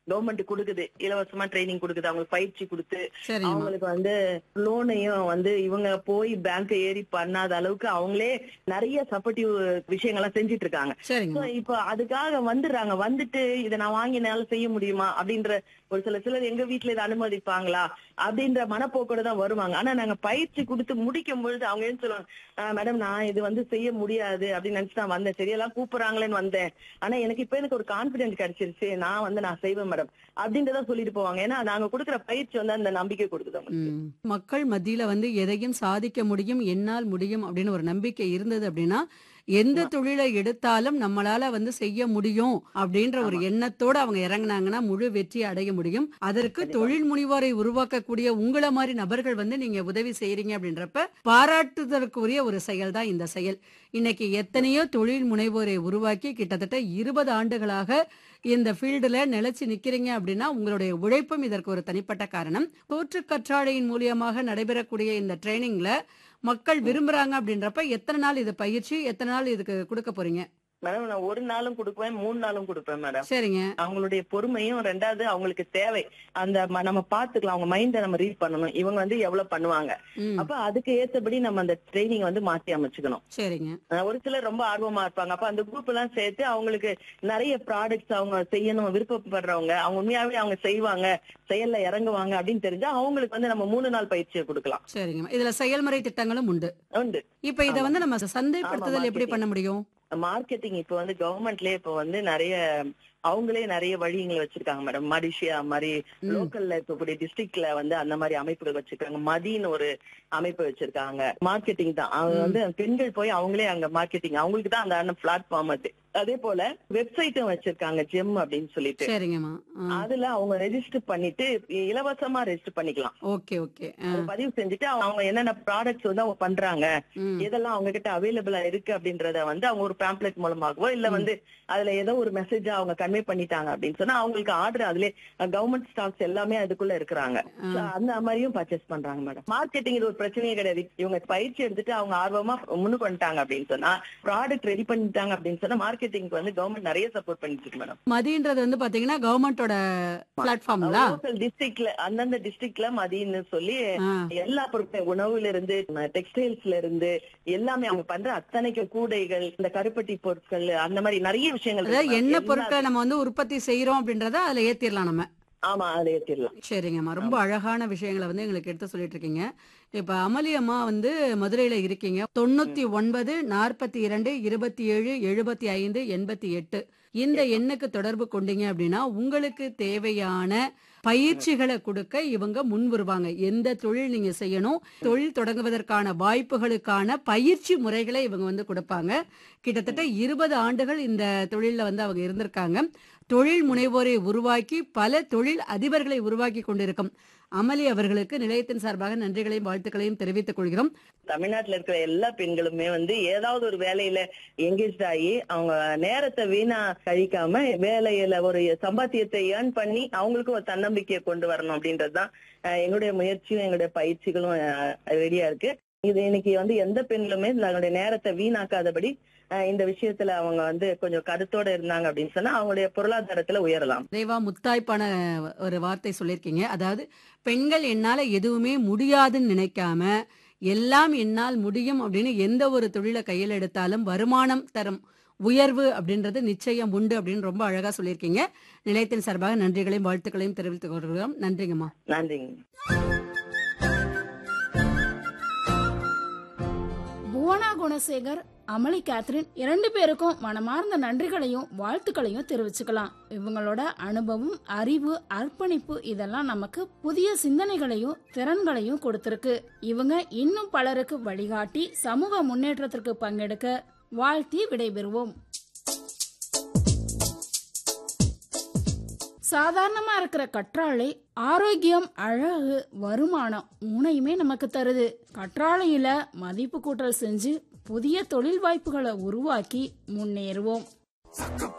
Government கொடுக்குது இலவசமா training கொடுக்குது அவங்களுக்கு பயிற்சி கொடுத்து சரிங்கம்மா அவங்களுக்கு வந்து லோனையும் வந்து இவங்க போய் பேங்க் ஏறி பண்ணாத அளவுக்கு அவங்களே நிறைய சப்போர்ட்டிவ் விஷயங்கள்லாம் செஞ்சுட்டு இருக்காங்க So, சரிங்கம்மா இப்ப அதுக்காக வந்துடுறாங்க வந்துட்டு இதை நான் வாங்கினால செய்ய முடியுமா அப்படின்ற ஒரு சில சிலர் எங்க வீட்டுல இதை அனுமதிப்பாங்களா அப்படின்ற மனப்போக்கோட தான் வருவாங்க ஆனா நாங்க பயிற்சி கொடுத்து முடிக்கும் பொழுது அவங்க என்ன சொல்லுவாங்க மேடம் நான் இது வந்து செய்ய முடியாது அப்படின்னு நினைச்சு நான் வந்தேன் சரியெல்லாம் கூப்பிடுறாங்களேன்னு வந்தேன் ஆனா எனக்கு இப்ப எனக்கு ஒரு கான்பிடன்ஸ் கிடைச்சிருச்சு நான் வந்து நான் செய்வேன் மேடம் அப்படின்றத சொல்லிட்டு போவாங்க ஏன்னா நாங்க கொடுக்குற பயிற்சி வந்து அந்த நம்பிக்கை கொடுக்குது அவங்களுக்கு. ம். மக்கள் மத்தியில வந்து எதையும் சாதிக்க முடியும் என்னால் முடியும் அப்படின்னு ஒரு நம்பிக்கை இருந்தது அப்படின்னா எந்த தொழிலை எடுத்தாலும் நம்மளால வந்து செய்ய முடியும் அப்படின்ற ஒரு எண்ணத்தோட அவங்க இறங்குனாங்கன்னா முழு வெற்றி அடைய முடியும் அதற்கு தொழில் முனைவோரை உருவாக்கக்கூடிய உங்களை மாதிரி நபர்கள் வந்து நீங்க உதவி செய்யறீங்க அப்படின்றப்ப பாராட்டுதற்குரிய ஒரு செயல் தான் இந்த செயல் இன்னைக்கு எத்தனையோ தொழில் முனைவோரை உருவாக்கி கிட்டத்தட்ட இருபது ஆண்டுகளாக இந்த ஃபீல்டுல நிலைச்சு நிக்கிறீங்க அப்படின்னா உங்களுடைய உழைப்பும் இதற்கு ஒரு தனிப்பட்ட காரணம் தோற்று கற்றாழையின் மூலியமாக நடைபெறக்கூடிய இந்த ட்ரைனிங்ல மக்கள் விரும்புறாங்க அப்படின்றப்ப எத்தனை நாள் இது பயிற்சி எத்தனை நாள் இதுக்கு கொடுக்க போறீங்க மேடம் நான் ஒரு நாளும் கொடுப்பேன் மூணு நாளும் கொடுப்பேன் மேடம் சரிங்க அவங்களுடைய பொறுமையும் ரெண்டாவது அவங்களுக்கு தேவை அந்த ம- நம்ம பாத்துக்கலாம் அவங்க மைண்ட நம்ம ரீட் பண்ணணும் இவங்க வந்து எவ்வளவு பண்ணுவாங்க ம் அப்ப அதுக்கு ஏத்தபடி நம்ம அந்த ட்ரைனிங் வந்து மாத்தி அமைச்சுக்கணும் சரிங்க அஹ் ஒரு சிலர் ரொம்ப ஆர்வமா இருப்பாங்க அப்ப அந்த குரூப் எல்லாம் சேர்த்து அவங்களுக்கு நிறைய ப்ராடக்ட்ஸ் அவங்க செய்யணும் விருப்பப்படுறவங்க அவங்க உண்மையாவே அவங்க செய்வாங்க செயல்ல இறங்குவாங்க அப்படின்னு தெரிஞ்சா அவங்களுக்கு வந்து நம்ம மூணு நாள் பயிற்சியை கொடுக்கலாம் சரிங்க இதுல செயல்முறை திட்டங்களும் உண்டு உண்டு இப்ப இத வந்து நம்ம சந்தைப்படுத்துதல் எப்படி marketing. பண்ண முடியும் மார்க்கெட்டிங் இப்ப வந்து கவர்மெண்ட்லயே இப்ப வந்து நிறைய அவங்களே நிறைய வழிங்களை வச்சிருக்காங்க மேடம் மடிஷியா மாதிரி ம். லோக்கல்ல இருக்கக்கூடிய டிஸ்ட்ரிக்ட்ல வந்து அந்த மாதிரி அமைப்புகள் வச்சிருக்காங்க மதின்னு ஒரு அமைப்பு வச்சிருக்காங்க மார்க்கெட்டிங் தான் அவங்க ம். வந்து பெண்கள் போய் அவங்களே அங்க மார்க்கெட்டிங் அவங்களுக்கு தான் அந்த பிளாட்ஃபார்ம் அது அதே போல வெப்சைட்டும் வச்சிருக்காங்க ஜெம் அப்படின்னு சொல்லிட்டு சரிங்கம்மா அதுல அவங்க ரெஜிஸ்டர் பண்ணிட்டு இலவசமா ரெஜிஸ்டர் பண்ணிக்கலாம் ஓகே ஓகே அது பதிவு செஞ்சுட்டு அவங்க என்னென்ன ப்ராடக்ட்ஸ் வந்து அவங்க பண்றாங்க ம் எதெல்லாம் அவங்க கிட்ட அவைலபிளா இருக்கு அப்படின்றத வந்து அவங்க ஒரு பேம்ப்ளெட் மூலமாகவோ இல்ல ம். வந்து அதுல ஏதோ ஒரு மெசேஜா அவங்க கன்வே பண்ணிட்டாங்க அப்படின்னு சொன்னா அவங்களுக்கு ஆர்டர் அதுல கவர்மெண்ட் ஸ்டாக்ஸ் எல்லாமே அதுக்குள்ள இருக்கிறாங்க ஆ. So, அந்த மாதிரியும் பர்ச்சேஸ் பண்றாங்க மேடம் மார்க்கெட்டிங் இது ஒரு பிரச்சனையே கிடையாது இவங்க பயிற்சி எடுத்துட்டு அவங்க ஆர்வமா முன்னுக்கு வந்துட்டாங்க அப்படின்னு சொன்னா ப்ராடக்ட் ரெடி பண்ணிட்டாங்க அப்படின்னு சொன்னா மார்க்கெட்டிங்க்கு வந்து கவர்மெண்ட் நிறைய சப்போர்ட் பண்ணிட்டு இருக்கு மேடம் மதின்றது வந்து பாத்தீங்கன்னா கவர்மெண்டோட பிளாட்ஃபார்ம்ங்களா லோக்கல் டிஸ்ட்ரிக்ட்ல அந்தந்த டிஸ்ட்ரிக்ட்ல மதியன்னு சொல்லி எல்லா பொருட்களும் உணவுல இருந்து டெக்ஸ்டைல்ஸ்ல இருந்து எல்லாமே அவங்க பண்ற அத்தனைக்கு கூடைகள் இந்த கருப்பட்டி பொருட்கள் அந்த மாதிரி நிறைய விஷயங்கள் அதாவது இருக்கு. என்ன எல்லா- பொருட்களை நம்ம வந்து உற்பத்தி செய்யறோம் அப்படின்றத அதுல ஏத்திரலாம் நம்ம ஆமா அதை ஏத்திடலாம் சரிங்கம்மா ரொம்ப அழகான விஷயங்களை வந்து எங்களுக்கு எடுத்து சொல்லிட்டு இருக்கீங்க இப்ப அமளி அம்மா வந்து மதுரையில இருக்கீங்க தொண்ணூத்தி ஒன்பது நாற்பத்தி இரண்டு இருபத்தி ஏழு எழுபத்தி ஐந்து எண்பத்தி எட்டு இந்த எண்ணுக்கு தொடர்பு கொண்டீங்க அப்படின்னா உங்களுக்கு தேவையான பயிற்சிகளை கொடுக்க இவங்க முன் வருவாங்க எந்த தொழில் நீங்க செய்யணும் தொழில் தொடங்குவதற்கான வாய்ப்புகளுக்கான பயிற்சி முறைகளை இவங்க வந்து கொடுப்பாங்க கிட்டத்தட்ட இருபது ஆண்டுகள் இந்த தொழில்ல வந்து அவங்க இருந்திருக்காங்க தொழில் முனைவோரை உருவாக்கி பல தொழில் அதிபர்களை உருவாக்கி கொண்டிருக்கும் அமளி அவர்களுக்கு நிலையத்தின் சார்பாக நன்றிகளையும் வாழ்த்துக்களையும் தெரிவித்துக் கொள்கிறோம் தமிழ்நாட்டுல இருக்கிற எல்லா பெண்களுமே வந்து ஏதாவது ஒரு வேலையில எங்கேஜ் ஆகி அவங்க நேரத்தை வீணா கழிக்காம வேலையில ஒரு சம்பாத்தியத்தை ஏர்ன் பண்ணி அவங்களுக்கும் ஒரு தன்னம்பிக்கையை கொண்டு வரணும் அப்படின்றதுதான் அஹ், எங்களுடைய முயற்சியும் எங்களுடைய பயிற்சிகளும் ரெடியா இருக்கு இது இன்னைக்கு வந்து எந்த பெண்களுமே தங்களுடைய நேரத்தை வீணாக்காதபடி அஹ், இந்த விஷயத்துல அவங்க வந்து கொஞ்சம் கருத்தோட இருந்தாங்க அப்படின்னு சொன்னா அவங்களுடைய பொருளாதாரத்துல உயரலாம் தேவா முத்தாய்ப்பான ஒரு வார்த்தை சொல்லியிருக்கீங்க அதாவது பெண்கள் என்னால எதுவுமே முடியாதுன்னு நினைக்காம எல்லாம் என்னால் முடியும் அப்படின்னு எந்த ஒரு தொழிலை கையில் எடுத்தாலும் வருமானம் தரும் உயர்வு அப்படின்றது நிச்சயம் உண்டு அப்படின்னு ரொம்ப அழகா சொல்லியிருக்கீங்க நிலையத்தின் சார்பாக நன்றிகளையும் வாழ்த்துக்களையும் தெரிவித்துக் கொள்கிறோம் நன்றிங்கம்மா நன்றிங்க புவனா குணசேகர் அமளி கேத்ரின் இரண்டு பேருக்கும் மனமார்ந்த நன்றிகளையும் வாழ்த்துக்களையும் தெரிவிச்சுக்கலாம் இவங்களோட அனுபவம் அறிவு அர்ப்பணிப்பு இதெல்லாம் நமக்கு புதிய சிந்தனைகளையும் திறன்களையும் கொடுத்திருக்கு இவங்க இன்னும் பலருக்கு வழிகாட்டி சமூக முன்னேற்றத்திற்கு பங்கெடுக்க வாழ்த்தி விடைபெறுவோம் சாதாரணமா இருக்கிற கற்றாழை ஆரோக்கியம் அழகு வருமானம் மூணையுமே நமக்கு தருது கற்றாழையில மதிப்பு கூட்டல் செஞ்சு புதிய தொழில் வாய்ப்புகளை உருவாக்கி முன்னேறுவோம்